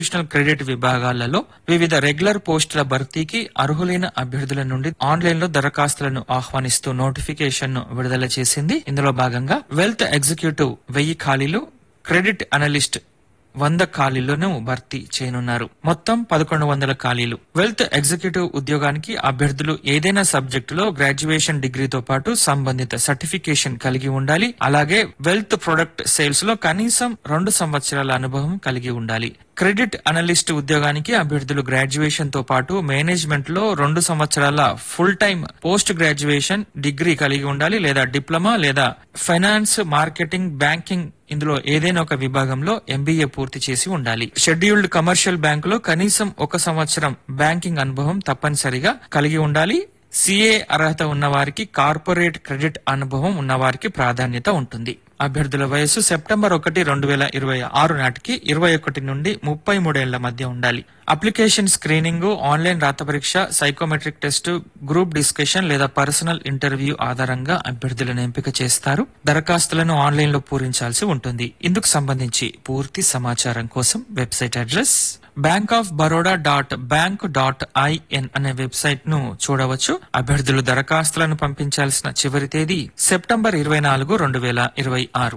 institutional credit విభాగాలలో వివిధ regular పోస్టుల భర్తీకి అర్హులైన అభ్యర్థుల నుండి ఆన్లైన్ లో దరఖాస్తులను ఆహ్వానిస్తూ నోటిఫికేషన్ ను విడుదల చేసింది ఇందులో భాగంగా వెల్త్ ఎగ్జిక్యూటివ్ వెయ్యి ఖాళీలు క్రెడిట్ అనలిస్ట్ వంద ఖాళీలను భర్తీ చేయనున్నారు మొత్తం పదకొండు వందల ఖాళీలు వెల్త్ ఎగ్జిక్యూటివ్ ఉద్యోగానికి అభ్యర్థులు ఏదైనా సబ్జెక్టులో గ్రాడ్యుయేషన్ డిగ్రీతో పాటు సంబంధిత సర్టిఫికేషన్ కలిగి ఉండాలి అలాగే వెల్త్ ప్రొడక్ట్ సేల్స్ లో కనీసం రెండు సంవత్సరాల అనుభవం కలిగి ఉండాలి క్రెడిట్ అనలిస్ట్ ఉద్యోగానికి అభ్యర్థులు గ్రాడ్యుయేషన్ తో పాటు మేనేజ్మెంట్ లో రెండు సంవత్సరాల full time post graduation degree కలిగి ఉండాలి లేదా డిప్లొమా లేదా ఫైనాన్స్ మార్కెటింగ్ బ్యాంకింగ్ ఇందులో ఏదైనా ఒక విభాగంలో ఎంబీఏ పూర్తి చేసి ఉండాలి షెడ్యూల్డ్ కమర్షియల్ బ్యాంకులో కనీసం ఒక సంవత్సరం బ్యాంకింగ్ అనుభవం తప్పనిసరిగా కలిగి ఉండాలి సిఏ అర్హత ఉన్నవారికి కార్పొరేట్ క్రెడిట్ అనుభవం ఉన్నవారికి ప్రాధాన్యత ఉంటుంది అభ్యర్థుల వయస్సు సెప్టెంబర్ ఒకటి రెండు వేల ఇరవై ఆరు నాటికి ఇరవై ఒకటి నుండి ముప్పై మూడేళ్ల మధ్య ఉండాలి అప్లికేషన్ స్క్రీనింగ్ ఆన్లైన్ రాత పరీక్ష సైకోమెట్రిక్ టెస్ట్ గ్రూప్ డిస్కషన్ లేదా పర్సనల్ ఇంటర్వ్యూ ఆధారంగా అభ్యర్థులను ఎంపిక చేస్తారు దరఖాస్తులను ఆన్లైన్ లో పూరించాల్సి ఉంటుంది ఇందుకు సంబంధించి పూర్తి సమాచారం కోసం website address bank of Baroda dot bank dot IN అనే వెబ్సైట్ ను చూడవచ్చు అభ్యర్థులు దరఖాస్తులను పంపించాల్సిన చివరి తేదీ సెప్టెంబర్ ఇరవై నాలుగు రెండు వేల ఇరవై ఆరు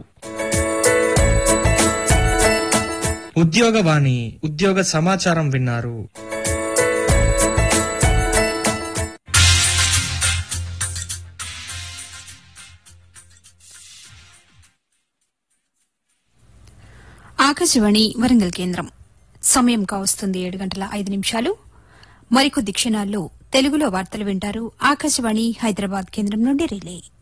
ఉద్యోగవాణి ఉద్యోగ సమాచారం విన్నారు ఆకాశవాణి వరంగల్ కేంద్రం సమయం కావస్తుంది ఏడు గంటల ఐదు నిమిషాలు మరికొద్ది క్షణాల్లో తెలుగులో వార్తలు వింటారు ఆకాశవాణి హైదరాబాద్ కేంద్రం నుండి రిలే